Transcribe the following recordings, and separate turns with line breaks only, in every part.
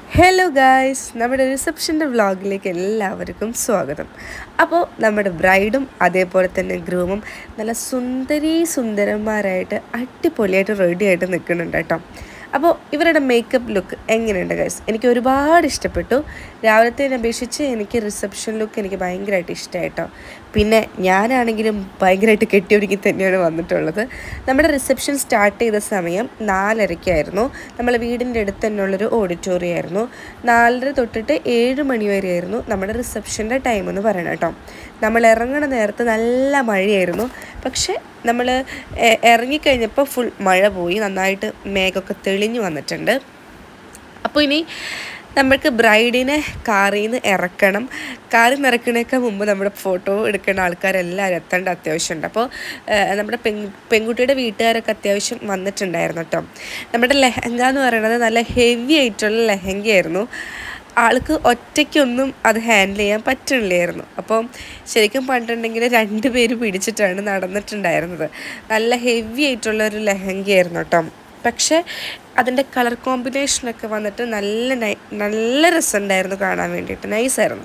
Hello guys നമ്മുടെ റിസപ്ഷൻ്റെ വ്ളോഗിലേക്ക് എല്ലാവർക്കും സ്വാഗതം അപ്പോൾ നമ്മുടെ ബ്രൈഡും അതേപോലെ തന്നെ ഗ്രൂമും നല്ല സുന്ദരി സുന്ദരന്മാരായിട്ട് അടിപൊളിയായിട്ട് റെഡി ആയിട്ട് നിൽക്കുന്നുണ്ട് കേട്ടോ അപ്പോൾ ഇവരുടെ മേക്കപ്പ് ലുക്ക് എങ്ങനെയുണ്ട് ഗൈസ് എനിക്ക് ഒരുപാട് ഇഷ്ടപ്പെട്ടു രാവിലത്തെ അപേക്ഷിച്ച് എനിക്ക് റിസപ്ഷൻ ലുക്ക് എനിക്ക് ഭയങ്കരമായിട്ട് ഇഷ്ടമായിട്ടോ പിന്നെ ഞാനാണെങ്കിലും ഭയങ്കരമായിട്ട് കെട്ടിയൊരുക്കി തന്നെയാണ് വന്നിട്ടുള്ളത് നമ്മുടെ റിസപ്ഷൻ സ്റ്റാർട്ട് ചെയ്ത സമയം നാലരയ്ക്കായിരുന്നു നമ്മളെ വീടിൻ്റെ അടുത്ത് തന്നെയുള്ളൊരു ഓഡിറ്റോറിയം ആയിരുന്നു നാലര തൊട്ടിട്ട് ഏഴ് മണി വരെയായിരുന്നു നമ്മുടെ റിസപ്ഷൻ്റെ ടൈം എന്ന് പറയണം കേട്ടോ നമ്മൾ ഇറങ്ങണ നേരത്ത് നല്ല മഴയായിരുന്നു പക്ഷേ നമ്മൾ ഇറങ്ങിക്കഴിഞ്ഞപ്പോൾ ഫുൾ മഴ പോയി നന്നായിട്ട് മേഘമൊക്കെ തെളിഞ്ഞു വന്നിട്ടുണ്ട് അപ്പോൾ ഇനി നമ്മൾക്ക് ബ്രൈഡിനെ കാറിൽ നിന്ന് ഇറക്കണം കാറിൽ നിന്ന് ഇറക്കണേക്കാൾ മുമ്പ് നമ്മുടെ ഫോട്ടോ എടുക്കുന്ന ആൾക്കാരെല്ലാവരും എത്തേണ്ട അത്യാവശ്യമുണ്ട് അപ്പോൾ ഏഹ്, നമ്മുടെ പെൺ പെൺകുട്ടിയുടെ വീട്ടുകാരൊക്കെ അത്യാവശ്യം വന്നിട്ടുണ്ടായിരുന്നു കേട്ടോ നമ്മുടെ ലെഹങ്ക എന്ന് പറയുന്നത് നല്ല ഹെവി ആയിട്ടുള്ള ലെഹങ്കയായിരുന്നു ആൾക്ക് ഒറ്റയ്ക്കൊന്നും അത് ഹാൻഡിൽ ചെയ്യാൻ പറ്റണില്ലായിരുന്നു അപ്പം ശരിക്കും പറഞ്ഞിട്ടുണ്ടെങ്കിൽ രണ്ട് പേര് പിടിച്ചിട്ടാണ് നടന്നിട്ടുണ്ടായിരുന്നത് നല്ല ഹെവി ആയിട്ടുള്ള ഒരു ലെഹങ്കയായിരുന്നു കേട്ടോ പക്ഷേ അതിൻ്റെ കളർ കോമ്പിനേഷനൊക്കെ വന്നിട്ട് നല്ല നൈ നല്ല രസമുണ്ടായിരുന്നു കാണാൻ വേണ്ടിയിട്ട് നൈസായിരുന്നു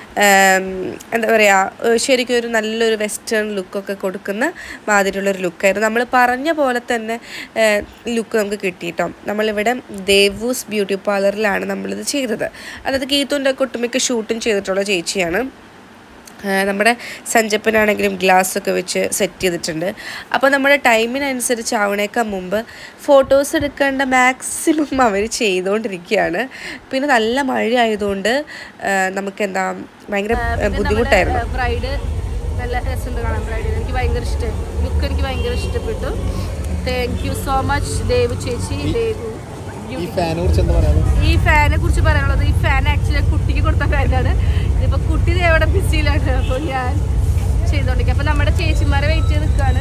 എന്താ പറയുക ശരിക്കും ഒരു നല്ലൊരു വെസ്റ്റേൺ ലുക്കൊക്കെ കൊടുക്കുന്ന മാതിരിയുള്ളൊരു ലുക്കായിരുന്നു നമ്മൾ പറഞ്ഞ പോലെ തന്നെ ലുക്ക് നമുക്ക് കിട്ടിയിട്ടോ നമ്മളിവിടെ ദേവൂസ് ബ്യൂട്ടി പാർലറിലാണ് നമ്മളിത് ചെയ്തത് അതായത് ഗീത്തുൻ്റെ ഒട്ടുമിക്ക ഷൂട്ടും ചെയ്തിട്ടുള്ള ചേച്ചിയാണ് ആ, നമ്മുടെ സഞ്ചപ്പനാണെങ്കിലും ഗ്ലാസ് ഒക്കെ വെച്ച് സെറ്റ് ചെയ്തിട്ടുണ്ട് അപ്പോൾ നമ്മുടെ ടൈമിനനുസരിച്ച് ആവണേക്കാൾ മുമ്പ് ഫോട്ടോസ് എടുക്കേണ്ട മാക്സിമം അവർ ചെയ്തുകൊണ്ടിരിക്കുകയാണ് പിന്നെ നല്ല മഴ ആയതുകൊണ്ട് ആ, നമുക്ക് എന്താ ഭയങ്കര ആ, ബുദ്ധിമുട്ടായിരുന്നു
ബ്രൈഡ് നല്ല രസമുണ്ട് കാണാൻ ബ്രൈഡ് എനിക്ക് ഭയങ്കര ഇഷ്ടമായി ലുക്ക് എനിക്ക് ഭയങ്കര ഇഷ്ടപ്പെട്ടു thank you so much Devu ചേച്ചി ദേവു
ഈ ഫാനെ കുറിച്ച് എന്താ പറയാ
ഈ ഫാനെ കുറിച്ച് പറയാനുള്ളത് ഈ ഫാൻ ആക്ച്വലി കുട്ടിക്ക് കൊടുത്ത ഫാനാണ് ഇതിപ്പോൾ കുട്ടി ദേ അവിടെ ബിസിയിലാണ് അപ്പോൾ ഞാൻ ചെയ്തോണ്ടിരിക്കുക അപ്പോൾ നമ്മുടെ ചേച്ചിമാരെ വെയിറ്റ് ചെയ്ത് നിൽക്കുകയാണ്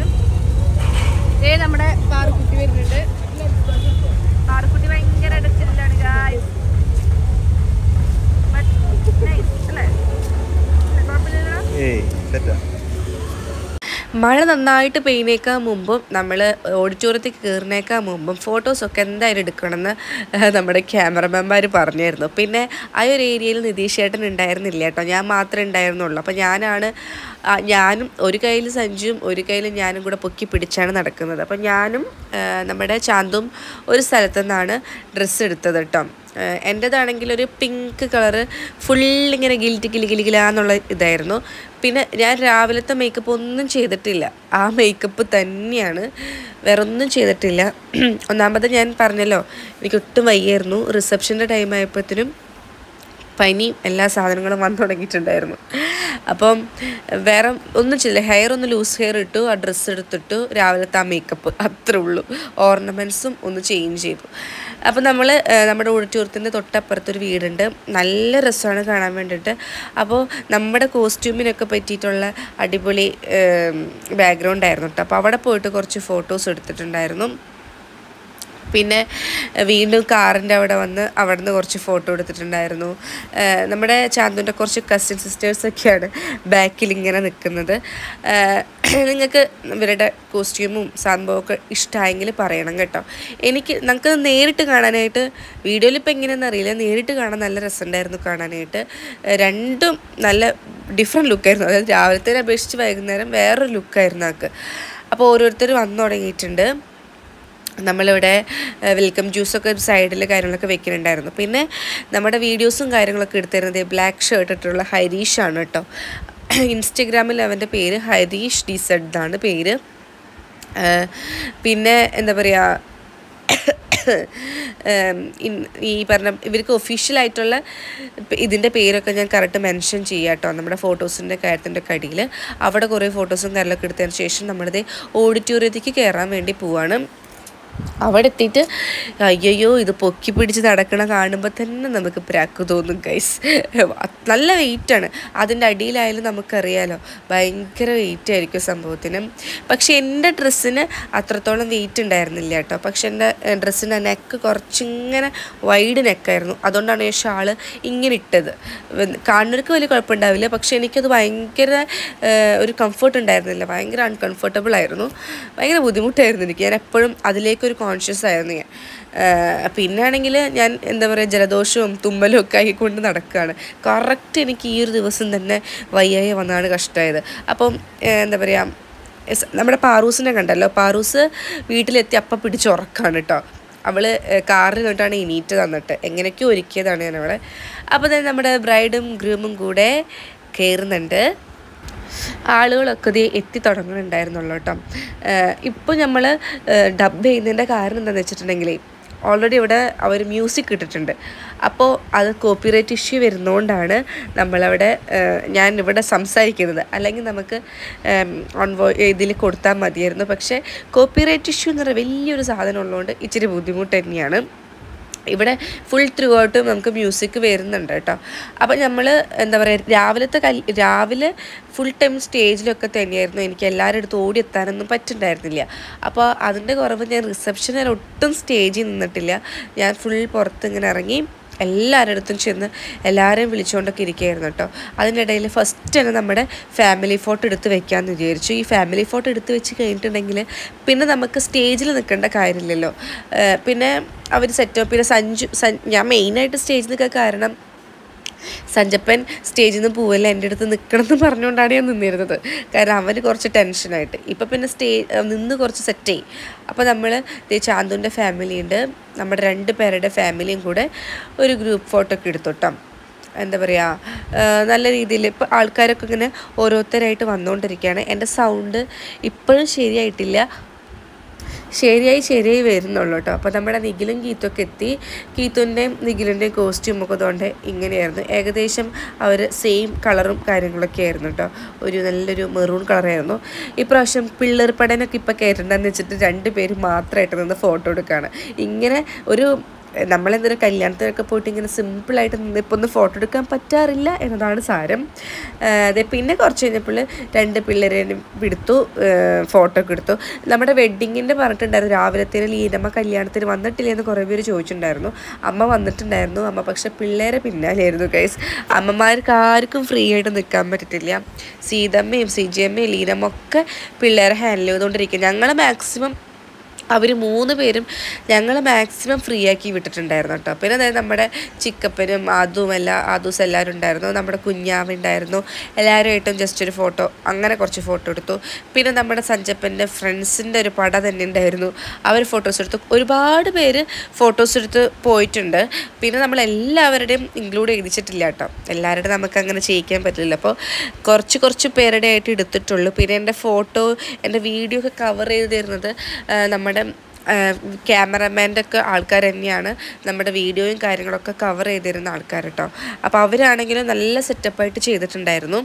ഏ നമ്മുടെ പാറുക്കുട്ടി വരുന്നുണ്ട് പാറുക്കുട്ടി ഭയങ്കര അടച്ചിലാണ് ഗായ്സ് ബട്ട് നൈസ് അല്ലേ കുഴപ്പമില്ലല്ലോ
ഏയ് സെറ്റാ
മഴ നന്നായിട്ട് പെയ്യുന്നേക്കാൾ മുമ്പും നമ്മൾ ഓഡിറ്റോറിയത്തേക്ക് കയറുന്നേക്കാൾ മുമ്പും ഫോട്ടോസൊക്കെ എന്തായാലും എടുക്കണമെന്ന് ഏഹ്, നമ്മുടെ ക്യാമറമാൻമാർ പറഞ്ഞായിരുന്നു പിന്നെ ആ ഒരു ഏരിയയിൽ നിതീഷ് ചേട്ടൻ ഉണ്ടായിരുന്നില്ല കേട്ടോ ഞാൻ മാത്രമേ ഉണ്ടായിരുന്നുള്ളൂ അപ്പോൾ ഞാനാണ് ആ, ഞാനും ഒരു കയ്യിൽ സഞ്ജുവും ഒരു കയ്യിൽ ഞാനും കൂടെ പൊക്കി പിടിച്ചാണ് നടക്കുന്നത് അപ്പോൾ ഞാനും ഏഹ്, നമ്മുടെ ചാന്തും ഒരു സ്ഥലത്തു നിന്നാണ് ഡ്രസ്സ് എടുത്തത് കേട്ടോ ഏഹ് എൻ്റേതാണെങ്കിൽ ഒരു പിങ്ക് കളറ് ഫുൾ ഇങ്ങനെ ഗിൽറ്റ് ഗിലി ഗിലി ഗിലാന്നുള്ള ഇതായിരുന്നു പിന്നെ ഞാൻ രാവിലത്തെ മേക്കപ്പ് ഒന്നും ചെയ്തിട്ടില്ല ആ മേക്കപ്പ് തന്നെയാണ് വേറെ ഒന്നും ചെയ്തിട്ടില്ല ഒന്നാമത് ഞാൻ പറഞ്ഞല്ലോ എനിക്ക് ഒട്ടും വയ്യായിരുന്നു റിസപ്ഷൻ്റെ ടൈം ആയപ്പോഴത്തേനും പനിയും എല്ലാ സാധനങ്ങളും വന്നു തുടങ്ങിയിട്ടുണ്ടായിരുന്നു അപ്പം വേറെ ഒന്നും ചെയ്തില്ല ഹെയർ ഒന്ന് ലൂസ് ഹെയർ ഇട്ടു ആ ഡ്രസ്സ് എടുത്തിട്ടു രാവിലത്തെ ആ മേക്കപ്പ് അത്രേ ഉള്ളൂ ഓർണമെൻറ്റ്സും ഒന്ന് ചേഞ്ച് ചെയ്തു അപ്പം നമ്മൾ നമ്മുടെ ഓഡിറ്റോറിയത്തിൻ്റെ തൊട്ടപ്പുറത്തൊരു വീടുണ്ട് നല്ല രസമാണ് കാണാൻ വേണ്ടിയിട്ട് അപ്പോൾ നമ്മുടെ കോസ്റ്റ്യൂമിനൊക്കെ പറ്റിയിട്ടുള്ള അടിപൊളി ബാക്ക്ഗ്രൗണ്ട് ആയിരുന്നു കേട്ടോ അപ്പോൾ അവിടെ പോയിട്ട് കുറച്ച് ഫോട്ടോസ് എടുത്തിട്ടുണ്ടായിരുന്നു പിന്നെ ഏഹ്, വീണ്ടും കാറിൻ്റെ അവിടെ വന്ന് അവിടെ നിന്ന് കുറച്ച് ഫോട്ടോ എടുത്തിട്ടുണ്ടായിരുന്നു ഏഹ്, നമ്മുടെ ചാന്തുൻ്റെ കുറച്ച് കസിൻ സിസ്റ്റേഴ്സൊക്കെയാണ് ബാക്കിൽ ഇങ്ങനെ നിൽക്കുന്നത് നിങ്ങൾക്ക് ഇവരുടെ കോസ്റ്റ്യൂമും സംഭവമൊക്കെ ഇഷ്ടമായെങ്കിൽ പറയണം കേട്ടോ എനിക്ക് നമുക്ക് നേരിട്ട് കാണാനായിട്ട് വീഡിയോയിൽ ഇപ്പോൾ എങ്ങനെയാണെന്ന് അറിയില്ല നേരിട്ട് കാണാൻ നല്ല രസമുണ്ടായിരുന്നു കാണാനായിട്ട് ഏഹ്, രണ്ടും നല്ല ഡിഫറെൻറ്റ് ലുക്കായിരുന്നു അതായത് രാവിലത്തെ അപേക്ഷിച്ച് വൈകുന്നേരം വേറൊരു ലുക്കായിരുന്നു നമുക്ക് അപ്പോൾ ഓരോരുത്തർ വന്നു തുടങ്ങിയിട്ടുണ്ട് നമ്മളിവിടെ വെൽക്കം ജ്യൂസൊക്കെ സൈഡിൽ കാര്യങ്ങളൊക്കെ വെക്കുന്നുണ്ടായിരുന്നു പിന്നെ നമ്മുടെ വീഡിയോസും കാര്യങ്ങളൊക്കെ എടുത്തിരുന്നത് ബ്ലാക്ക് ഷർട്ട് ഇട്ടുള്ള ഹരീഷാണ് കേട്ടോ ഇൻസ്റ്റഗ്രാമിൽ അവൻ്റെ പേര് ഹരീഷ് ഡിസഡ് എന്നാണ് പേര് ഏഹ് പിന്നെ എന്താ പറയുക ഈ പറഞ്ഞ ഇവർക്ക് ഒഫീഷ്യലായിട്ടുള്ള ഇതിൻ്റെ പേരൊക്കെ ഞാൻ കറക്റ്റ് മെൻഷൻ ചെയ്യാം കേട്ടോ നമ്മുടെ ഫോട്ടോസിൻ്റെ കാര്യത്തിൻ്റെ ഒക്കെ അടിയിൽ അവിടെ കുറേ ഫോട്ടോസും കാര്യങ്ങളൊക്കെ എടുത്തതിന് ശേഷം നമ്മളിത് ഓഡിറ്റോറിയത്തേക്ക് കയറാൻ വേണ്ടി പോവാണ് അവിടെ എത്തിയിട്ട് അയ്യോ ഇത് പൊക്കി പിടിച്ച് നടക്കണ കാണുമ്പോൾ തന്നെ നമുക്ക് പ്രാക്ക് തോന്നും ഗൈസ് നല്ല വെയിറ്റാണ് അതിൻ്റെ അടിയിലായാലും നമുക്കറിയാലോ ഭയങ്കര വെയിറ്റ് ആയിരിക്കും സംഭവത്തിന് പക്ഷെ എൻ്റെ ഡ്രസ്സിന് അത്രത്തോളം വെയിറ്റ് ഉണ്ടായിരുന്നില്ല കേട്ടോ പക്ഷെ എൻ്റെ ഡ്രസ്സിൻ്റെ നെക്ക് കുറച്ചിങ്ങനെ വൈഡ് നെക്കായിരുന്നു അതുകൊണ്ടാണ് ഈ ഷാള് ഇങ്ങനെ ഇട്ടത് കാണുന്നവർക്ക് വലിയ കുഴപ്പമുണ്ടാവില്ല പക്ഷെ എനിക്കത് ഭയങ്കര ഏഹ്, ഒരു കംഫർട്ട് ഉണ്ടായിരുന്നില്ല ഭയങ്കര അൺകംഫർട്ടബിൾ ആയിരുന്നു ഭയങ്കര ബുദ്ധിമുട്ടായിരുന്നു എനിക്ക് ഞാൻ എപ്പോഴും അതിലേക്ക് ഒരു കോൺഷ്യസ് ആയിരുന്നു ഞാൻ ആ, പിന്നെ ആണെങ്കിൽ ഞാൻ എന്താ പറയുക ജലദോഷവും തുമ്മലും ഒക്കെ ആയിക്കൊണ്ട് നടക്കുകയാണ് കറക്റ്റ് എനിക്ക് ഈ ഒരു ദിവസം തന്നെ വയ്യായി വന്നാണ് കഷ്ടമായത് അപ്പം ഏ, എന്താ പറയുക എസ്- നമ്മുടെ പാറൂസിനെ കണ്ടല്ലോ പാറൂസ് വീട്ടിലെത്തി അപ്പം പിടിച്ച് ഉറക്കാണ് കേട്ടോ അവള് കാറിൽ നിന്നിട്ടാണ് എണീറ്റ് തന്നിട്ട് എങ്ങനെയൊക്കെയോ ഒരുക്കിയതാണ് ഞാൻ അവളെ അപ്പോൾ തന്നെ നമ്മുടെ ബ്രൈഡും ഗ്രൂമും കൂടെ കയറുന്നുണ്ട് ആളുകളൊക്കെ ഇത് എത്തി തുടങ്ങുന്നുണ്ടായിരുന്നുള്ളൂ കേട്ടോ ഇപ്പോൾ നമ്മൾ ഡബ് ചെയ്യുന്നതിൻ്റെ കാരണം എന്താണെന്ന് വെച്ചിട്ടുണ്ടെങ്കിൽ ഓൾറെഡി ഇവിടെ അവർ മ്യൂസിക് ഇട്ടിട്ടുണ്ട് അപ്പോൾ അത് കോപ്പിറൈറ്റ് ഇഷ്യൂ വരുന്നതുകൊണ്ടാണ് നമ്മളവിടെ ഏഹ്, ഞാൻ ഇവിടെ സംസാരിക്കുന്നത് അല്ലെങ്കിൽ നമുക്ക് ഓൺ വോ ഇതിൽ കൊടുത്താൽ മതിയായിരുന്നു പക്ഷേ കോപ്പിറൈറ്റ് ഇഷ്യൂ എന്ന് പറയുന്ന വലിയൊരു സാധനം ഉള്ളതുകൊണ്ട് ഇച്ചിരി ബുദ്ധിമുട്ട് തന്നെയാണ് ഇവിടെ ഫുൾ ത്രൂ ഔട്ടും നമുക്ക് മ്യൂസിക് വരുന്നുണ്ട് കേട്ടോ അപ്പം നമ്മൾ എന്താ പറയുക രാവിലത്തെ കൽ രാവിലെ ഫുൾ ടൈം സ്റ്റേജിലൊക്കെ തന്നെയായിരുന്നു എനിക്ക് എല്ലാവരുടെ അടുത്ത് ഓടിയെത്താനൊന്നും പറ്റുന്നുണ്ടായിരുന്നില്ല അപ്പോൾ അതിൻ്റെ കുറവ് ഞാൻ റിസപ്ഷനിൽ ഒട്ടും സ്റ്റേജിൽ നിന്നിട്ടില്ല ഞാൻ ഫുൾ പുറത്ത് ഇങ്ങനെ ഇറങ്ങി എല്ലാവരുടെ അടുത്തും ചെന്ന് എല്ലാവരെയും വിളിച്ചുകൊണ്ടൊക്കെ ഇരിക്കുകയായിരുന്നു കേട്ടോ അതിനിടയിൽ ഫസ്റ്റ് തന്നെ നമ്മുടെ ഫാമിലി ഫോട്ടോ എടുത്ത് വെക്കാമെന്ന് വിചാരിച്ചു ഈ ഫാമിലി ഫോട്ടോ എടുത്ത് വെച്ച് കഴിഞ്ഞിട്ടുണ്ടെങ്കിൽ പിന്നെ നമുക്ക് സ്റ്റേജിൽ നിൽക്കേണ്ട കാര്യമില്ലല്ലോ ഏഹ് പിന്നെ അവർ സെറ്റപ്പ് പിന്നെ സഞ്ജു സൻ ഞാൻ മെയിനായിട്ട് സ്റ്റേജിൽ നിൽക്കാൻ കാരണം സഞ്ചപ്പൻ സ്റ്റേജിൽ നിന്ന് പോവല്ല എൻ്റെ അടുത്ത് നിൽക്കണം എന്ന് പറഞ്ഞുകൊണ്ടാണ് ഞാൻ നിന്നിരുന്നത് കാരണം അവന് കുറച്ച് ടെൻഷനായിട്ട് ഇപ്പം പിന്നെ സ്റ്റേ നിന്ന് കുറച്ച് സെറ്റായി അപ്പോൾ നമ്മൾ ചാന്തുൻ്റെ ഫാമിലി ഉണ്ട് നമ്മുടെ രണ്ട് പേരുടെ ഫാമിലിയും കൂടെ ഒരു ഗ്രൂപ്പ് ഫോട്ടോ ഒക്കെ എടുത്തു കേട്ടോ എന്താ പറയുക നല്ല രീതിയിൽ ഇപ്പോൾ ആൾക്കാരൊക്കെ ഇങ്ങനെ ഓരോരുത്തരായിട്ട് വന്നുകൊണ്ടിരിക്കുകയാണ് എൻ്റെ സൗണ്ട് ഇപ്പോഴും ശരിയായിട്ടില്ല ശരിയായി ശരിയായി വരുന്നുള്ളൂ കേട്ടോ അപ്പോൾ നമ്മുടെ നിഖിലും ഗീത്തൊക്കെ എത്തി ഗീത്തുൻ്റെയും നിഖിലിൻ്റെയും കോസ്റ്റ്യൂം ഒക്കെ അതുകൊണ്ട് ഇങ്ങനെയായിരുന്നു ഏകദേശം അവർ സെയിം കളറും കാര്യങ്ങളൊക്കെ ആയിരുന്നു കേട്ടോ ഒരു നല്ലൊരു മെറൂൺ കളറായിരുന്നു ഇപ്രാവശ്യം പിള്ളേർ പടനൊക്കെ ഇപ്പോൾ കയറ്റണ്ടെന്ന് വെച്ചിട്ട് രണ്ട് പേര് മാത്രമായിട്ട് നിന്ന് ഫോട്ടോ എടുക്കുകയാണ് ഇങ്ങനെ ഒരു നമ്മളെന്തൊരു കല്യാണത്തിനൊക്കെ പോയിട്ട് ഇങ്ങനെ സിമ്പിളായിട്ട് നിന്നിപ്പോൾ ഒന്ന് ഫോട്ടോ എടുക്കാൻ പറ്റാറില്ല എന്നതാണ് സാരം ആ, അതെ പിന്നെ കുറച്ച് കഴിഞ്ഞപ്പോൾ രണ്ട് പിള്ളേരെ എടുത്തു ഫോട്ടോ ഒക്കെ എടുത്തു നമ്മുടെ വെഡ്ഡിങ്ങിൻ്റെ പറഞ്ഞിട്ടുണ്ടായിരുന്നു രാവിലത്തേന് ലീനമ്മ കല്യാണത്തിന് വന്നിട്ടില്ല എന്ന് കുറേ പേര് ചോദിച്ചിട്ടുണ്ടായിരുന്നു അമ്മ വന്നിട്ടുണ്ടായിരുന്നു അമ്മ പക്ഷെ പിള്ളേരെ പിന്നാലെയായിരുന്നു ഗൈസ് അമ്മമാർക്ക് ആർക്കും ഫ്രീ ആയിട്ട് നിൽക്കാൻ പറ്റത്തില്ല സീതമ്മയും സിജിയമ്മയും ലീനമ്മ ഒക്കെ പിള്ളേരെ ഹാൻഡിൽ ചെയ്തുകൊണ്ടിരിക്കും ഞങ്ങൾ മാക്സിമം അവർ മൂന്ന് പേരും ഞങ്ങൾ മാക്സിമം ഫ്രീ ആക്കി വിട്ടിട്ടുണ്ടായിരുന്നു കേട്ടോ പിന്നെ അതായത് നമ്മുടെ ചിക്കപ്പനും അതും എല്ലാ ആദൂസ് എല്ലാവരും ഉണ്ടായിരുന്നു നമ്മുടെ കുഞ്ഞാവുണ്ടായിരുന്നു എല്ലാവരുമായിട്ടും ജസ്റ്റ് ഒരു ഫോട്ടോ അങ്ങനെ കുറച്ച് ഫോട്ടോ എടുത്തു പിന്നെ നമ്മുടെ സഞ്ചപ്പൻ്റെ ഫ്രണ്ട്സിൻ്റെ ഒരു പട തന്നെ ഉണ്ടായിരുന്നു അവർ ഫോട്ടോസ് എടുത്തു ഒരുപാട് പേര് ഫോട്ടോസ് എടുത്ത് പോയിട്ടുണ്ട് പിന്നെ നമ്മൾ എല്ലാവരുടെയും ഇൻക്ലൂഡ് ചെയ്തിട്ടില്ല കേട്ടോ എല്ലാവരുടെയും നമുക്ക് അങ്ങനെ ചെയ്യിക്കാൻ പറ്റില്ല അപ്പോൾ കുറച്ച് കുറച്ച് പേരുടെ ആയിട്ട് എടുത്തിട്ടുള്ളൂ പിന്നെ എൻ്റെ ഫോട്ടോ എൻ്റെ വീഡിയോ ഒക്കെ കവർ ചെയ്ത് തരുന്നത് ആ, നമ്മുടെ ക്യാമറമാൻ്റെ ഒക്കെ ആൾക്കാർ തന്നെയാണ് നമ്മുടെ വീഡിയോയും കാര്യങ്ങളൊക്കെ കവർ ചെയ്തിരുന്ന ആൾക്കാർ കേട്ടോ അപ്പോൾ അവരാണെങ്കിലും നല്ല സെറ്റപ്പായിട്ട് ചെയ്തിട്ടുണ്ടായിരുന്നു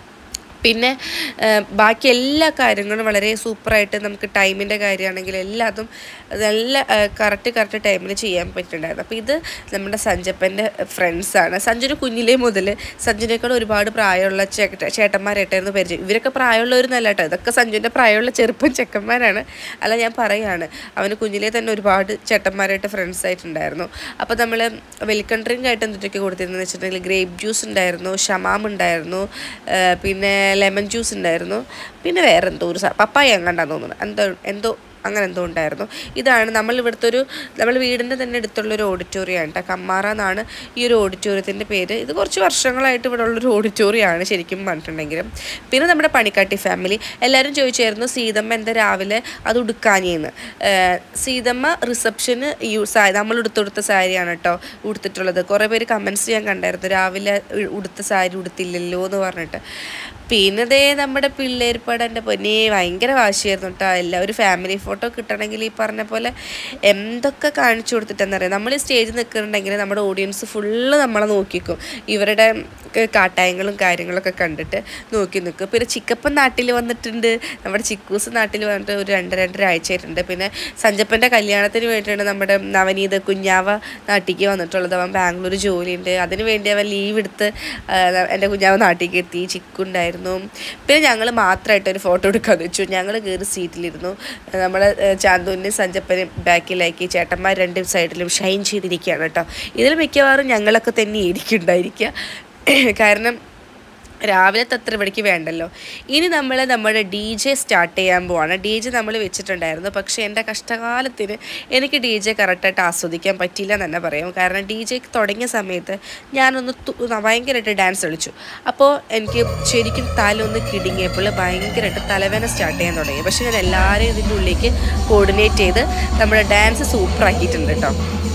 പിന്നെ ആ, ബാക്കി എല്ലാ കാര്യങ്ങളും വളരെ സൂപ്പറായിട്ട് നമുക്ക് ടൈമിൻ്റെ കാര്യമാണെങ്കിൽ എല്ലാതും നല്ല കറക്റ്റ് കറക്റ്റ് ടൈമിൽ ചെയ്യാൻ പറ്റുന്നുണ്ടായിരുന്നു അപ്പോൾ ഇത് നമ്മുടെ സഞ്ജപ്പൻ്റെ ഫ്രണ്ട്സാണ് സഞ്ജുന് കുഞ്ഞിലേ മുതൽ സഞ്ജുനേക്കാൾ ഒരുപാട് പ്രായമുള്ള ചേട്ട ചേട്ടന്മാരായിട്ടായിരുന്നു പരിചയം ഇവരൊക്കെ പ്രായമുള്ളവരൊന്നല്ല കേട്ടോ ഇതൊക്കെ സഞ്ജുവിൻ്റെ പ്രായമുള്ള ചെറുപ്പം ചെക്കന്മാരാണ് അല്ല ഞാൻ പറയാണ് അവന് കുഞ്ഞിലേ തന്നെ ഒരുപാട് ചേട്ടന്മാരായിട്ട് ഫ്രണ്ട്സ് ആയിട്ടുണ്ടായിരുന്നു അപ്പോൾ നമ്മൾ വെൽക്കം ഡ്രിങ്ക് ആയിട്ട് എന്തൊക്കെ കൊടുത്തിരുന്നത് വെച്ചിട്ടുണ്ടെങ്കിൽ ഗ്രേപ്പ് ജ്യൂസ് ഉണ്ടായിരുന്നു ഷമാം ഉണ്ടായിരുന്നു ആ, പിന്നെ ലെമൺ ജ്യൂസ് ഉണ്ടായിരുന്നു പിന്നെ വേറെ എന്തോ ഒരു സ- പപ്പായ എങ്ങാണ്ടാന്ന് തോന്നുന്നു എന്തോ എന്തോ അങ്ങനെ എന്തോ ഉണ്ടായിരുന്നു ഇതാണ് നമ്മൾ ഇവിടുത്തെ ഒരു നമ്മൾ വീടിൻ്റെ തന്നെ അടുത്തുള്ള ഒരു ഓഡിറ്റോറിയം ആണ് കേട്ടോ കമ്മാറ എന്നാണ് ഈ ഒരു ഓഡിറ്റോറിയത്തിൻ്റെ പേര് ഇത് കുറച്ച് വർഷങ്ങളായിട്ട് ഇവിടെ ഉള്ളൊരു ഓഡിറ്റോറിയമാണ് ശരിക്കും പറഞ്ഞിട്ടുണ്ടെങ്കിലും പിന്നെ നമ്മുടെ പണിക്കാട്ടി ഫാമിലി എല്ലാവരും ചോദിച്ചായിരുന്നു സീതമ്മ എന്താ രാവിലെ അത് ഉടുക്കാഞ്ഞെന്ന് സീതമ്മ റിസപ്ഷന് യൂസ് ആയത് നമ്മൾ ഉടുത്തൊടുത്ത സാരിയാണ് കേട്ടോ ഉടുത്തിട്ടുള്ളത് കുറേ പേര് കമൻസ് ചെയ്യാൻ കണ്ടായിരുന്നു രാവിലെ ഉ- ഉടുത്ത സാരി ഉടുത്തില്ലല്ലോ എന്ന് പറഞ്ഞിട്ട് പിന്നെ ദേ നമ്മുടെ പിള്ളേർ പടൻ്റെ പൊന്നെ ഭയങ്കര വാശിയായിരുന്നു കേട്ടോ എല്ലാവരും ഫാമിലി ഫോട്ടോ കിട്ടണമെങ്കിൽ ഈ പറഞ്ഞ പോലെ എന്തൊക്കെ കാണിച്ചു കൊടുത്തിട്ടെന്നറിയാം നമ്മൾ ഈ സ്റ്റേജിൽ നിൽക്കുന്നുണ്ടെങ്കിൽ നമ്മുടെ ഓഡിയൻസ് ഫുള്ള് നമ്മളെ നോക്കിക്കും ഇവരുടെ ക- കാട്ടായങ്ങളും കാര്യങ്ങളൊക്കെ കണ്ടിട്ട് നോക്കി നിൽക്കും പിന്നെ ചിക്കപ്പൻ നാട്ടിൽ വന്നിട്ടുണ്ട് നമ്മുടെ ചിക്കൂസ് നാട്ടിൽ വന്നിട്ട് ഒരു രണ്ട് രണ്ടര ആഴ്ചയായിട്ടുണ്ട് പിന്നെ സഞ്ചപ്പൻ്റെ കല്യാണത്തിന് വേണ്ടിയിട്ടാണ് നമ്മുടെ നവനീത് കുഞ്ഞാവ നാട്ടിലേക്ക് വന്നിട്ടുള്ളത് അവൻ ബാംഗ്ലൂർ ജോലിയുണ്ട് അതിന് വേണ്ടി അവൻ ലീവ് എടുത്ത് ആ, എൻ്റെ കുഞ്ഞാവ നാട്ടിലേക്ക് എത്തി ചിക്കുണ്ടായിരുന്നു പിന്നെ ഞങ്ങൾ മാത്രമായിട്ട് ഒരു ഫോട്ടോ എടുക്കാന്ന് വെച്ചു ഞങ്ങൾ കയറി സീറ്റിലിരുന്നു നമ്മുടെ ചാന്തുവിൻ്റെയും സഞ്ചപ്പനും ബാക്കിലാക്കി ചേട്ടന്മാർ രണ്ട് സൈഡിലും ഷൈൻ ചെയ്തിരിക്കുകയാണ് കേട്ടോ ഇതിൽ മിക്കവാറും ഞങ്ങളൊക്കെ തന്നെ ആയിരിക്കും ഉണ്ടായിരിക്കുക കാരണം രാവിലത്തെ അത്ര ഇവിടേക്ക് വേണ്ടല്ലോ ഇനി നമ്മൾ നമ്മുടെ ഡി ജെ സ്റ്റാർട്ട് ചെയ്യാൻ പോവാണ് ഡി ജെ നമ്മൾ വെച്ചിട്ടുണ്ടായിരുന്നു പക്ഷേ എൻ്റെ കഷ്ടകാലത്തിന് എനിക്ക് ഡി ജെ കറക്റ്റായിട്ട് ആസ്വദിക്കാൻ പറ്റിയില്ല എന്ന് തന്നെ പറയാം കാരണം ഡി ജെ തുടങ്ങിയ സമയത്ത് ഞാനൊന്ന് തു- ഭയങ്കരമായിട്ട് ഡാൻസ് കളിച്ചു അപ്പോൾ എനിക്ക് ശരിക്കും തല ഒന്ന് കിടുങ്ങിയപ്പോൾ ഭയങ്കരമായിട്ട് തലവേദന സ്റ്റാർട്ട് ചെയ്യാൻ തുടങ്ങി പക്ഷേ ഞാൻ എല്ലാവരെയും ഇതിൻ്റെ ഉള്ളിലേക്ക് കോർഡിനേറ്റ് ചെയ്ത് നമ്മുടെ ഡാൻസ് സൂപ്പറാക്കിയിട്ടുണ്ട് കേട്ടോ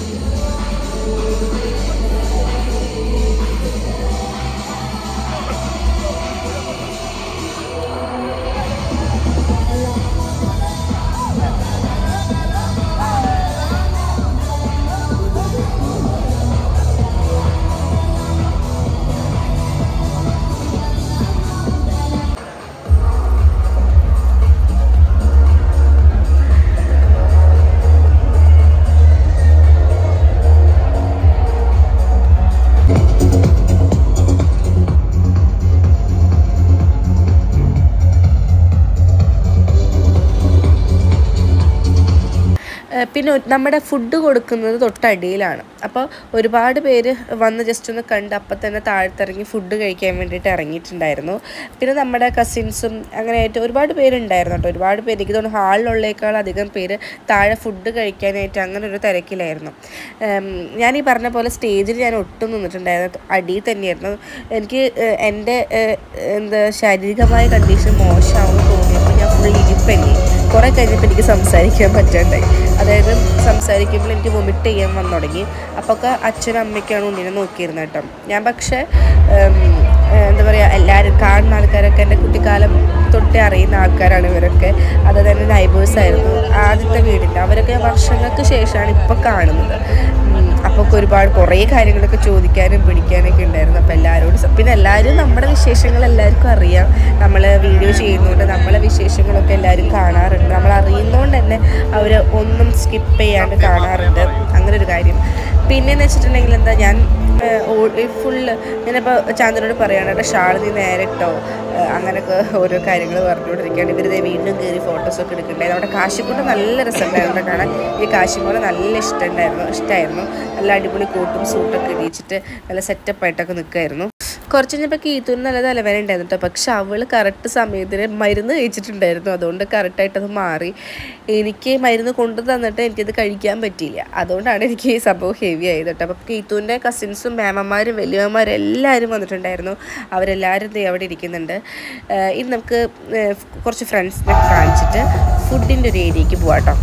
ഏഹ് പിന്നെ ഒരു- നമ്മുടെ ഫുഡ് കൊടുക്കുന്നത് തൊട്ടടിയിലാണ് അപ്പോൾ ഒരുപാട് പേര് വന്ന് ജസ്റ്റ് ഒന്ന് കണ്ട് അപ്പം തന്നെ താഴത്തിറങ്ങി ഫുഡ് കഴിക്കാൻ വേണ്ടിയിട്ട് ഇറങ്ങിയിട്ടുണ്ടായിരുന്നു പിന്നെ നമ്മുടെ കസിൻസും അങ്ങനെ ആയിട്ട് ഒരുപാട് പേരുണ്ടായിരുന്നു കേട്ടോ ഒരുപാട് പേര് എനിക്ക് തോന്നുന്നു ഹാളിലുള്ളേക്കാൾ അധികം പേര് താഴെ ഫുഡ് കഴിക്കാനായിട്ട് അങ്ങനെ ഒരു തിരക്കിലായിരുന്നു ഉം, ഞാൻ ഈ പറഞ്ഞ പോലെ സ്റ്റേജിൽ ഞാൻ ഒട്ടും നിന്നിട്ടുണ്ടായിരുന്നു അടിയിൽ തന്നെയായിരുന്നു എനിക്ക് ഏഹ്, എൻ്റെ ഏഹ്, എന്താ ശാരീരികമായ കണ്ടീഷൻ മോശമാണെന്ന് തോന്നിയപ്പോൾ ഞാൻ ഫുൾ ഇരിപ്പല്ലേ കുറേ കഴിഞ്ഞപ്പോൾ എനിക്ക് സംസാരിക്കാൻ പറ്റാണ്ടായി അതായത് സംസാരിക്കുമ്പോൾ എനിക്ക് വൊമിറ്റ് ചെയ്യാൻ വന്നു തുടങ്ങി അപ്പോൾ ഒക്കെ അച്ഛനും അമ്മയ്ക്കാണ് ഉണ്ണിനെ നോക്കിയിരുന്നത് കേട്ടോ ഞാൻ പക്ഷേ ഉം, ഏഹ്, എന്താ പറയുക എല്ലാവരും കാണുന്ന ആൾക്കാരൊക്കെ എൻ്റെ കുട്ടിക്കാലം തൊട്ടേ അറിയുന്ന ആൾക്കാരാണ് ഇവരൊക്കെ അത് തന്നെ നൈബേഴ്സ് ആയിരുന്നു ആദ്യത്തെ വീടിൻ്റെ അവരൊക്കെ വർഷങ്ങൾക്ക് ശേഷമാണ് ഇപ്പോൾ കാണുന്നത് അപ്പോൾ ഒക്കെ ഒരുപാട് കുറേ കാര്യങ്ങളൊക്കെ ചോദിക്കാനും പിടിക്കാനൊക്കെ ഉണ്ടായിരുന്നു അപ്പോൾ എല്ലാവരോടും സ- പിന്നെ എല്ലാവരും നമ്മുടെ വിശേഷങ്ങൾ എല്ലാവർക്കും അറിയാം നമ്മൾ വീഡിയോ ചെയ്യുന്നതുകൊണ്ട് നമ്മളെ വിശേഷങ്ങളൊക്കെ എല്ലാവരും കാണാറുണ്ട് നമ്മൾ അറിയുന്നതുകൊണ്ട് തന്നെ അവർ ഒന്നും സ്കിപ്പ് ചെയ്യാണ്ട് കാണാറുണ്ട് അങ്ങനെ ഒരു കാര്യം പിന്നെന്ന് വെച്ചിട്ടുണ്ടെങ്കിൽ എന്താ ഞാൻ ഫുള്ള് ഞാനിപ്പോൾ ചാന്ദ്രനോട് പറയുകയാണ് കേട്ടോ ഷാൾ നീ നേരെ ഇട്ടോ ഏഹ് അങ്ങനെയൊക്കെ ഓരോ കാര്യങ്ങൾ പറഞ്ഞുകൊണ്ടിരിക്കുകയാണ് ഇവർ വീണ്ടും കയറി ഫോട്ടോസൊക്കെ എടുക്കുന്നുണ്ടായിരുന്നു അവിടെ കാശിക്കൊണ്ട് നല്ല രസമുണ്ടായിരുന്നു കാണാൻ ഈ കാശിക്കോട് നല്ല ഇഷ്ടമുണ്ടായിരുന്നു ഇഷ്ടമായിരുന്നു നല്ല അടിപൊളി കോട്ടും സൂട്ടൊക്കെ ഇടിച്ചിട്ട് നല്ല സെറ്റപ്പായിട്ടൊക്കെ നിൽക്കുമായിരുന്നു കുറച്ച് കഴിഞ്ഞപ്പോൾ കീത്തൂന് നല്ല തലവേദന ഉണ്ടായിരുന്നു കേട്ടോ പക്ഷെ അവൾ കറക്റ്റ് സമയത്തിന് മരുന്ന് കഴിച്ചിട്ടുണ്ടായിരുന്നു അതുകൊണ്ട് കറക്റ്റായിട്ട് അത് മാറി എനിക്ക് മരുന്ന് കൊണ്ടു തന്നിട്ട് എനിക്കത് കഴിക്കാൻ പറ്റിയില്ല അതുകൊണ്ടാണ് എനിക്ക് ഈ സംഭവം ഹെവി ആയത് കേട്ടോ അപ്പോൾ കീത്തൂൻ്റെ കസിൻസും മേമന്മാരും വലിയമ്മമാരും എല്ലാവരും വന്നിട്ടുണ്ടായിരുന്നു അവരെല്ലാവരും ദേ അവിടെ ഇരിക്കുന്നുണ്ട് ഏഹ് ഇനി നമുക്ക് ഏഹ് കുറച്ച് ഫ്രണ്ട്സിനെ കാണിച്ചിട്ട് ഫുഡിൻ്റെ ഒരു ഏരിയയ്ക്ക് പോവാം കേട്ടോ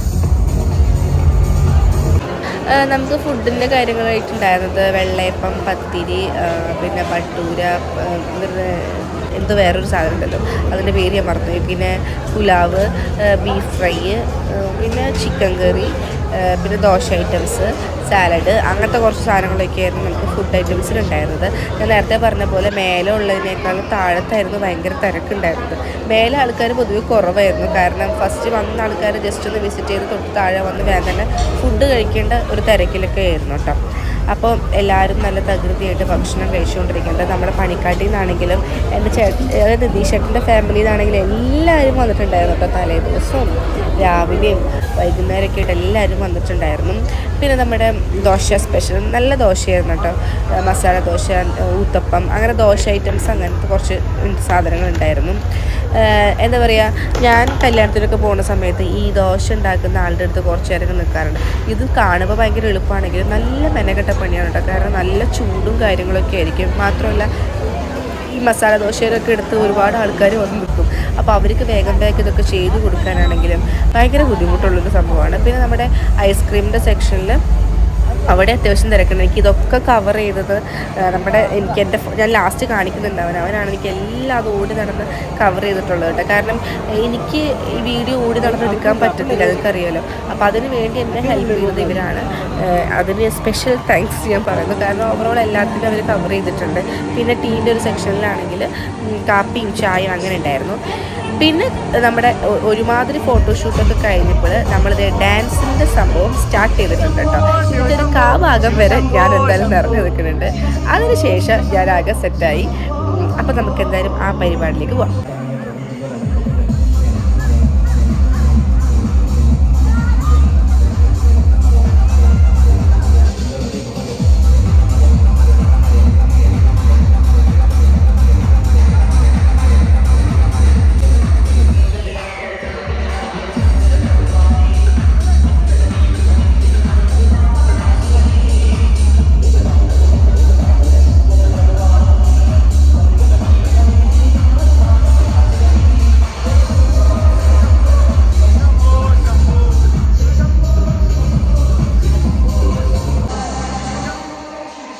ആ, നമുക്ക് ഫുഡിൻ്റെ കാര്യങ്ങളായിട്ടുണ്ടായിരുന്നത് വെള്ളയപ്പം പത്തിരി ആ, പിന്നെ ഭട്ടൂര ആ, എന്തൊരു എന്തോ വേറൊരു സാധനം ഉണ്ടല്ലോ അതിൻ്റെ പേര് ഞാൻ മറന്നുപോയി പിന്നെ പുലാവ് ബീഫ് ഫ്രൈ പിന്നെ ചിക്കൻ കറി ആ, പിന്നെ ദോശ ഐറ്റംസ് സാലഡ് അങ്ങനത്തെ കുറച്ച് സാധനങ്ങളൊക്കെ ആയിരുന്നു നമുക്ക് ഫുഡ് ഐറ്റംസിലുണ്ടായിരുന്നത് ഞാൻ നേരത്തെ പറഞ്ഞ പോലെ മേലെ ഉള്ളതിനേക്കാളും താഴത്തായിരുന്നു ഭയങ്കര തിരക്കുണ്ടായിരുന്നത് മേലെ ആൾക്കാർ പൊതുവെ കുറവായിരുന്നു കാരണം ഫസ്റ്റ് വന്ന ആൾക്കാർ ജസ്റ്റ് ഒന്ന് വിസിറ്റ് ചെയ്ത് തൊട്ട് താഴെ വന്ന് വേഗം തന്നെ ഫുഡ് കഴിക്കേണ്ട ഒരു തിരക്കിലൊക്കെ ആയിരുന്നു കേട്ടോ അപ്പോൾ എല്ലാവരും നല്ല തകൃതിയായിട്ട് ഭക്ഷണം കഴിച്ചുകൊണ്ടിരിക്കുന്നുണ്ട് നമ്മുടെ പണിക്കാട്ടിൽ നിന്നാണെങ്കിലും എൻ്റെ ചേട്ടൻ അതായത് നിതീഷ് ചേട്ടൻ്റെ ഫാമിലിയിൽ നിന്നാണെങ്കിലും എല്ലാവരും വന്നിട്ടുണ്ടായിരുന്നു കേട്ടോ തലേ ദിവസവും രാവിലെയും വൈകുന്നേരമൊക്കെ ആയിട്ട് എല്ലാവരും വന്നിട്ടുണ്ടായിരുന്നു പിന്നെ നമ്മുടെ ദോശ സ്പെഷ്യൽ നല്ല ദോശയായിരുന്നു കേട്ടോ ഏഹ് മസാല ദോശ ഏഹ് ഊത്തപ്പം അങ്ങനെ ദോശ ഐറ്റംസ് അങ്ങനത്തെ കുറച്ച് സാധനങ്ങൾ ഉണ്ടായിരുന്നു ഏഹ് എന്താ പറയുക ഞാൻ കല്യാണത്തിനൊക്കെ പോകുന്ന സമയത്ത് ഈ ദോശ ഉണ്ടാക്കുന്ന ആളുടെ അടുത്ത് കുറച്ച് നേരം നിൽക്കാറുണ്ട് ഇത് കാണുമ്പോൾ ഭയങ്കര എളുപ്പമാണെങ്കിലും നല്ല മെനക്കെട്ട പണിയാണ് കേട്ടോ കാരണം നല്ല ചൂടും കാര്യങ്ങളൊക്കെ ആയിരിക്കും മാത്രമല്ല ഈ മസാല ദോശയിലൊക്കെ എടുത്ത് ഒരുപാട് ആൾക്കാർ വന്ന് നിൽക്കും അപ്പോൾ അവർക്ക് വേഗം വേഗം ഇതൊക്കെ ചെയ്ത് കൊടുക്കാനാണെങ്കിലും ഭയങ്കര ബുദ്ധിമുട്ടുള്ളൊരു സംഭവമാണ് പിന്നെ നമ്മുടെ ഐസ്ക്രീമിൻ്റെ സെക്ഷനിൽ അവിടെ അത്യാവശ്യം തിരക്കുണ്ട് എനിക്ക് ഇതൊക്കെ കവർ ചെയ്തത് ആ, നമ്മുടെ എനിക്ക് എൻ്റെ ഫോ- ഞാൻ ലാസ്റ്റ് കാണിക്കുന്നുണ്ട് അവൻ അവനാണ് എനിക്ക് എല്ലാം അത് ഓടി നടന്ന് കവർ ചെയ്തിട്ടുള്ളത് കേട്ടോ കാരണം എനിക്ക് ഈ വീഡിയോ ഓടി നടന്ന് എടുക്കാൻ പറ്റത്തില്ല നിങ്ങൾക്കറിയാലോ അപ്പോൾ അതിന് വേണ്ടി എന്നെ ഹെൽപ്പ് ചെയ്തത് ഇവരാണ് ആ, അതിന് സ്പെഷ്യൽ താങ്ക്സ് ഞാൻ പറയുന്നു കാരണം ഓവറോൾ എല്ലാത്തിനും അവർ കവർ ചെയ്തിട്ടുണ്ട് പിന്നെ ടീൻ്റെ ഒരു സെക്ഷനിലാണെങ്കിൽ കാപ്പിയും ചായയും അങ്ങനെ ഉണ്ടായിരുന്നു പിന്നെ നമ്മുടെ ഒ- ഒരുമാതിരി ഫോട്ടോഷൂട്ടൊക്കെ കഴിഞ്ഞപ്പോൾ നമ്മളിത് ഡാൻസിൻ്റെ സംഭവം സ്റ്റാർട്ട് ചെയ്തിട്ടുണ്ട് കേട്ടോ ഇതിൻ്റെ ഒരു കാ ഭാഗം വരെ ഞാൻ എന്തായാലും നിറഞ്ഞു നിൽക്കുന്നുണ്ട് അതിനുശേഷം ഞാൻ ആകെ സെറ്റായി അപ്പം നമുക്ക് എന്തായാലും ആ പരിപാടിയിലേക്ക് പോവാം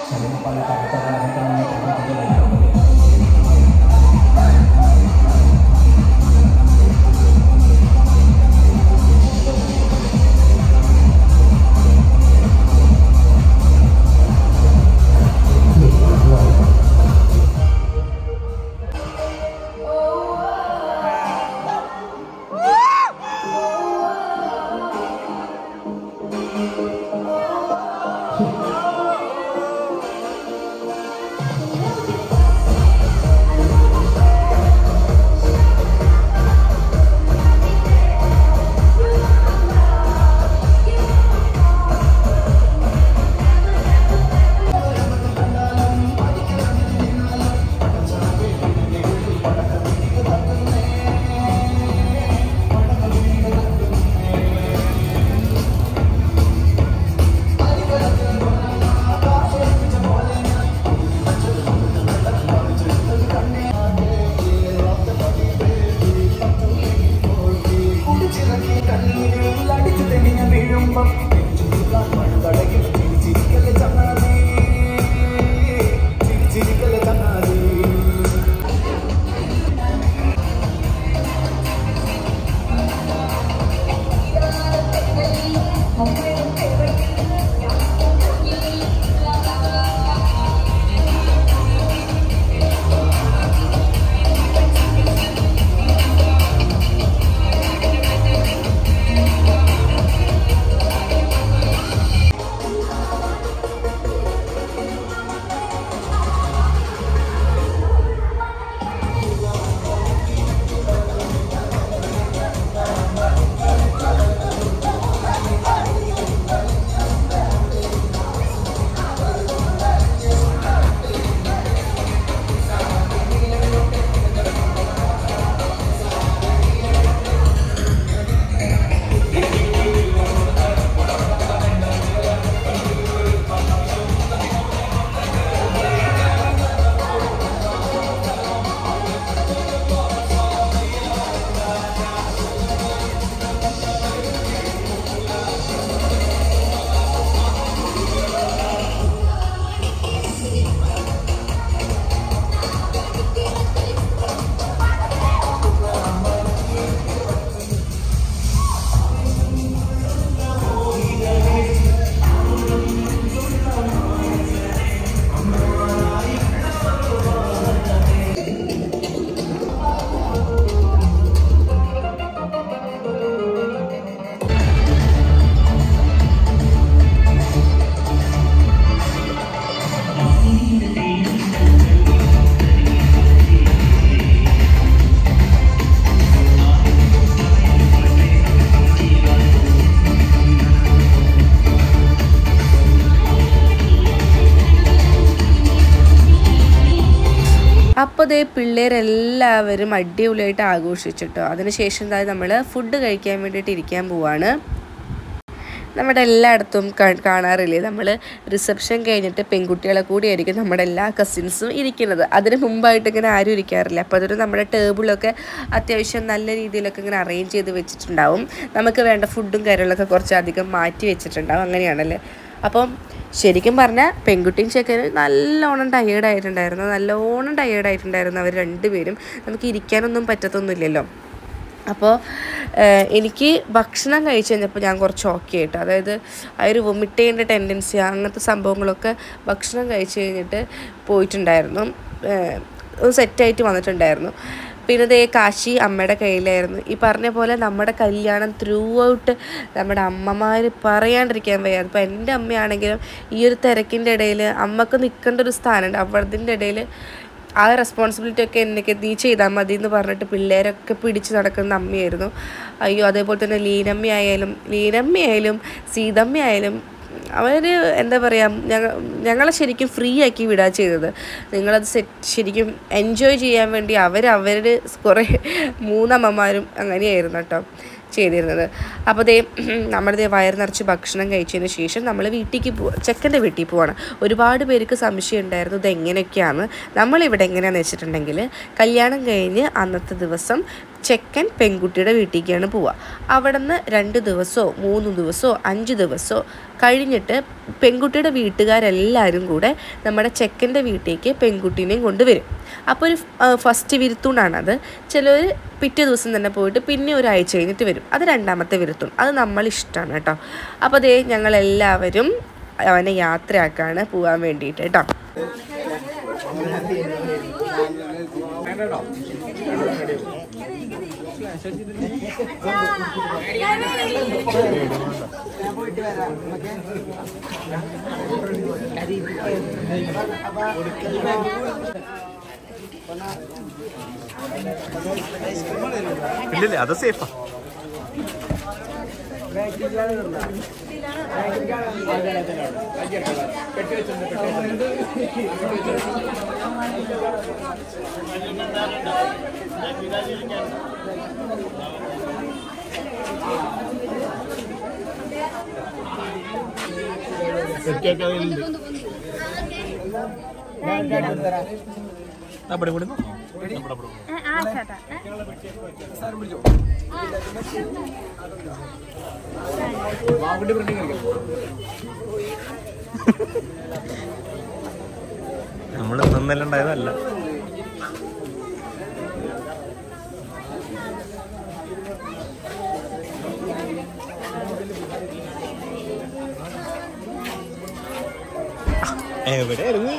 അപ്പോൾ ദേ പിള്ളേരെല്ലാവരും അടിപൊളിയായിട്ട് ആഘോഷിച്ചിട്ടോ അതിനുശേഷം എന്താ നമ്മൾ ഫുഡ് കഴിക്കാൻ വേണ്ടിയിട്ട് ഇരിക്കാൻ പോവാണ് നമ്മുടെ എല്ലായിടത്തും കാ- കാണാറില്ലേ നമ്മൾ റിസപ്ഷൻ കഴിഞ്ഞിട്ട് പെൺകുട്ടികളെ കൂടിയായിരിക്കും നമ്മുടെ എല്ലാ കസിൻസും ഇരിക്കുന്നത് അതിന് മുമ്പായിട്ട് ഇങ്ങനെ ആരും ഇരിക്കാറില്ല അപ്പോൾ അതൊരു നമ്മുടെ ടേബിളൊക്കെ അത്യാവശ്യം നല്ല രീതിയിലൊക്കെ ഇങ്ങനെ അറേഞ്ച് ചെയ്ത് വെച്ചിട്ടുണ്ടാവും നമുക്ക് വേണ്ട ഫുഡും കാര്യങ്ങളൊക്കെ കുറച്ചധികം മാറ്റി വെച്ചിട്ടുണ്ടാവും അങ്ങനെയാണല്ലേ അപ്പം ശരിക്കും പറഞ്ഞാൽ പെൺകുട്ടിയും ചെക്കനും നല്ലോണം ടയേർഡായിട്ടുണ്ടായിരുന്നു നല്ലോണം ടയേർഡായിട്ടുണ്ടായിരുന്നു അവർ രണ്ടുപേരും നമുക്ക് ഇരിക്കാനൊന്നും പറ്റത്തൊന്നുമില്ലല്ലോ അപ്പോൾ എനിക്ക് ഭക്ഷണം കഴിച്ച് കഴിഞ്ഞപ്പോൾ ഞാൻ കുറച്ച് ഓക്കെ ആയിട്ട് അതായത് ആ ഒരു വൊമിറ്റ് ചെയ്യേണ്ട ടെൻഡൻസി അങ്ങനത്തെ സംഭവങ്ങളൊക്കെ ഭക്ഷണം കഴിച്ച് കഴിഞ്ഞിട്ട് പോയിട്ടുണ്ടായിരുന്നു ഏഹ് ഒന്ന് സെറ്റായിട്ട് വന്നിട്ടുണ്ടായിരുന്നു പിന്നെ ദേ കാശി അമ്മയുടെ കയ്യിലായിരുന്നു ഈ പറഞ്ഞ പോലെ നമ്മുടെ കല്യാണം ത്രൂ ഔട്ട് നമ്മുടെ അമ്മമാർ പറയാണ്ടിരിക്കാൻ വയ്യ അതിപ്പോൾ എൻ്റെ അമ്മയാണെങ്കിലും ഈ ഒരു തിരക്കിൻ്റെ ഇടയിൽ അമ്മക്ക് നിൽക്കേണ്ട ഒരു സ്ഥാനമുണ്ട് അവിടത്തിൻ്റെ ഇടയിൽ ആ റെസ്പോൺസിബിലിറ്റി ഒക്കെ എനിക്ക് നീ ചെയ്താൽ മതി എന്ന് പറഞ്ഞിട്ട് പിള്ളേരൊക്കെ പിടിച്ച് നടക്കുന്ന അമ്മയായിരുന്നു അയ്യോ അതേപോലെ തന്നെ ലീനമ്മ ആയാലും ലീനമ്മ ആയാലും സീതമ്മ ആയാലും അവർ എന്താ പറയുക ഞങ്ങൾ ഞങ്ങളെ ശരിക്കും ഫ്രീ ആക്കി വിടുക ചെയ്തത് നിങ്ങളത് സെറ്റ് ശരിക്കും എൻജോയ് ചെയ്യാൻ വേണ്ടി അവർ അവരുടെ കുറേ മൂന്നമ്മമാരും അങ്ങനെയായിരുന്നു കേട്ടോ ചെയ്തിരുന്നത് അപ്പോൾ ദേ നമ്മളിതേ വയറ് നിറച്ച് ഭക്ഷണം കഴിച്ചതിന് ശേഷം നമ്മൾ വീട്ടിലേക്ക് പോ ചെക്കൻ്റെ വീട്ടിൽ പോവാണ് ഒരുപാട് പേർക്ക് സംശയം ഉണ്ടായിരുന്നു ഇത് എങ്ങനെയൊക്കെയാണ് നമ്മളിവിടെ എങ്ങനെയാണെന്ന് വെച്ചിട്ടുണ്ടെങ്കിൽ കല്യാണം കഴിഞ്ഞ് അന്നത്തെ ദിവസം ചെക്കൻ പെൺകുട്ടിയുടെ വീട്ടിലേക്കാണ് പോവുക അവിടെ നിന്ന് രണ്ട് ദിവസമോ മൂന്ന് ദിവസമോ അഞ്ച് ദിവസമോ കഴിഞ്ഞിട്ട് പെൺകുട്ടിയുടെ വീട്ടുകാരെല്ലാവരും കൂടെ നമ്മുടെ ചെക്കൻ്റെ വീട്ടിലേക്ക് പെൺകുട്ടീനെയും കൊണ്ടുവരും അപ്പോൾ ഒരു ഫസ്റ്റ് വിരുത്തൂണാണത് ചിലർ പിറ്റേ ദിവസം തന്നെ പോയിട്ട് പിന്നെ ഒരാഴ്ച കഴിഞ്ഞിട്ട് വരും അത് രണ്ടാമത്തെ വിരുത്തൂൺ അത് നമ്മൾ ഇഷ്ടമാണ് കേട്ടോ അപ്പോൾ അതേ ഞങ്ങളെല്ലാവരും അവനെ യാത്രയാക്കാണ് പോകാൻ വേണ്ടിയിട്ട് കേട്ടോ
ഇല്ലില്ല അത് സേഫാ അവിടെ കൂടി നമ്മൾ ഇന്നെല്ലാം ഉണ്ടായതല്ല എവിടെയായിരുന്നു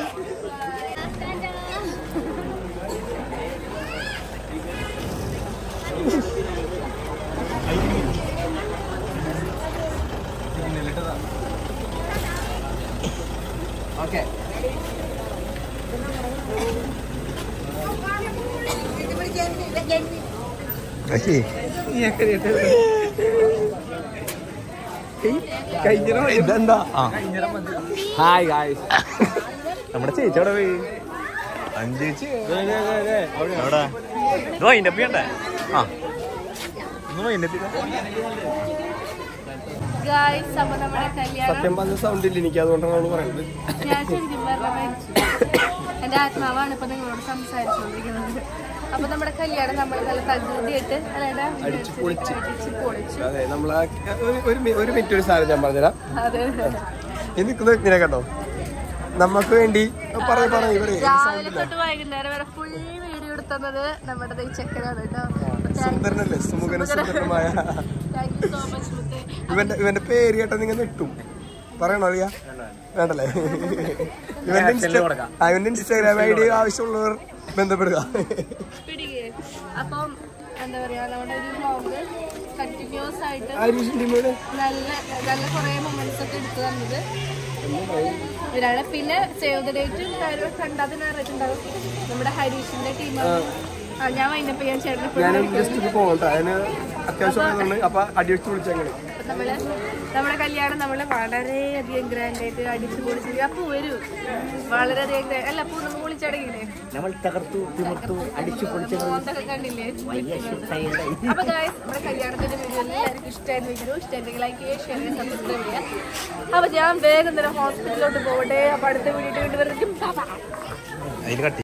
ഇതെന്താ ആ
ഹായ് ഗായ്സ്
നമ്മുടെ ചേച്ചി അവിടെ പോയി അഞ്ച് ചേച്ചി എവിടെ ഇത് വൈൻഡപ്പ് ചെയ്യണ്ടേ ആ ഒന്ന് വൈൻഡപ്പ്
ഗായ്സ് അപ്പൊ നമ്മുടെ കല്യാണം
സത്യം പറഞ്ഞ സൗണ്ട് ഇല്ല എനിക്ക് അതുകൊണ്ടാണ് അവള് പറയുന്നത്
ഞാൻ ശരിക്കും പറഞ്ഞ മരിച്ചു എന്റെ ആത്മാവാണ് ഇപ്പൊ നിങ്ങളോട് സംസാരിച്ചുകൊണ്ടിരിക്കുന്നത് അപ്പൊ നമ്മുടെ കല്യാണം നമ്മൾ നല്ല തകൃതിയായിട്ട് അല്ലാണ്ട്
അടിച്ച് പൊളിച്ച്.
അടിച്ച് പൊളിച്ചു
അതെ നമ്മൾ ഒരു മി- ഒരു മിനിറ്റ് ഒരു സാധനം ഞാൻ പറഞ്ഞുതരാം
അതെ
ഈ നിൽക്കുന്ന വ്യക്തിനെ കണ്ടോ നമുക്ക് വേണ്ടി പറയ പറയ
രാവിലെ തൊട്ട് വൈകുന്നേരം വരെ ഫുൾ വീഡിയോ എടുത്തുന്നത് നമ്മുടെ ദേ ചെക്കനാണ് കേട്ടോ
സുന്ദരനല്ലേ സുമുഖന സുന്ദരനുമായ
താങ്ക് യു സോ മച്ച് മുത്തേ
ഇവന്റെ ഇവന്റെ പേര് കേട്ടാ നിങ്ങൾ നെട്ടും പറയണോ അറിയാ വേണ്ടല്ലേ ഇവന്റെ ഇൻസ്റ്റാ- ആ, ഇവന്റെ ഇൻസ്റ്റാഗ്രാം ഐ ഡി ആവശ്യമുള്ളവർ ബന്ധപ്പെടുക
പിടികെ അപ്പം എന്താ പറയാ നമ്മുടെ ഒരു വ്ലോഗ് കണ്ടിന്യൂസ് ആയിട്ട്
ആരീഷിന്റെ വീട്
നല്ല നല്ല കുറെ മൊമെന്റ്സ് ഒക്കെ എടുത്തു തന്നത് ഇവരാണ് പിന്നെ സേവ് ദ ഡേറ്റ് കാര്യം കണ്ടാൽ തന്നെ അറിയിട്ടുണ്ടാവും നമ്മുടെ ഹരീഷിന്റെ ടീമാണ് ആ ഞാൻ വൈൻഡപ്പ് ചെയ്യാൻ ചേട്ടനെ
ഞാൻ ജസ്റ്റ് ഇത് പോകട്ടെ അതിന് അത്യാവശ്യമായതുകൊണ്ട് അപ്പൊ അടിയടിച്ച് വിളിച്ചങ്ങനെ
അപ്പൊ നമ്മള് നമ്മുടെ കല്യാണം നമ്മള് വളരെയധികം ഗ്രാൻഡ് ആയിട്ട് അടിച്ചു പൊളിച്ചു അപ്പൊ വരൂ വളരെയധികം grand- അല്ല അപ്പൊ ഒന്ന് പൊളിച്ചടങ്ങില്ലേ
നമ്മൾ തകർത്തു തിമിർത്തു അടിച്ചു പൊളിച്ചത്
മോന്തൊക്കെ കണ്ടില്ലേ അപ്പൊ guys, നമ്മുടെ കല്യാണത്തിന്റെ വീഡിയോ എല്ലാവർക്കും ഇഷ്ടമായിരുന്നു വീഡിയോ ഇഷ്ടമായിരുന്നെങ്കിൽ ലൈക്ക് ചെയ്യുക ഷെയർ ചെയ്യുക സബ്സ്ക്രൈബ് ചെയ്യുക അപ്പൊ ഞാൻ വേഗം തന്നെ ഹോസ്പിറ്റലിലോട്ട് പോകട്ടെ അപ്പൊ അടുത്ത വീഡിയോ കണ്ടുവരും
അതിൽ കട്ടി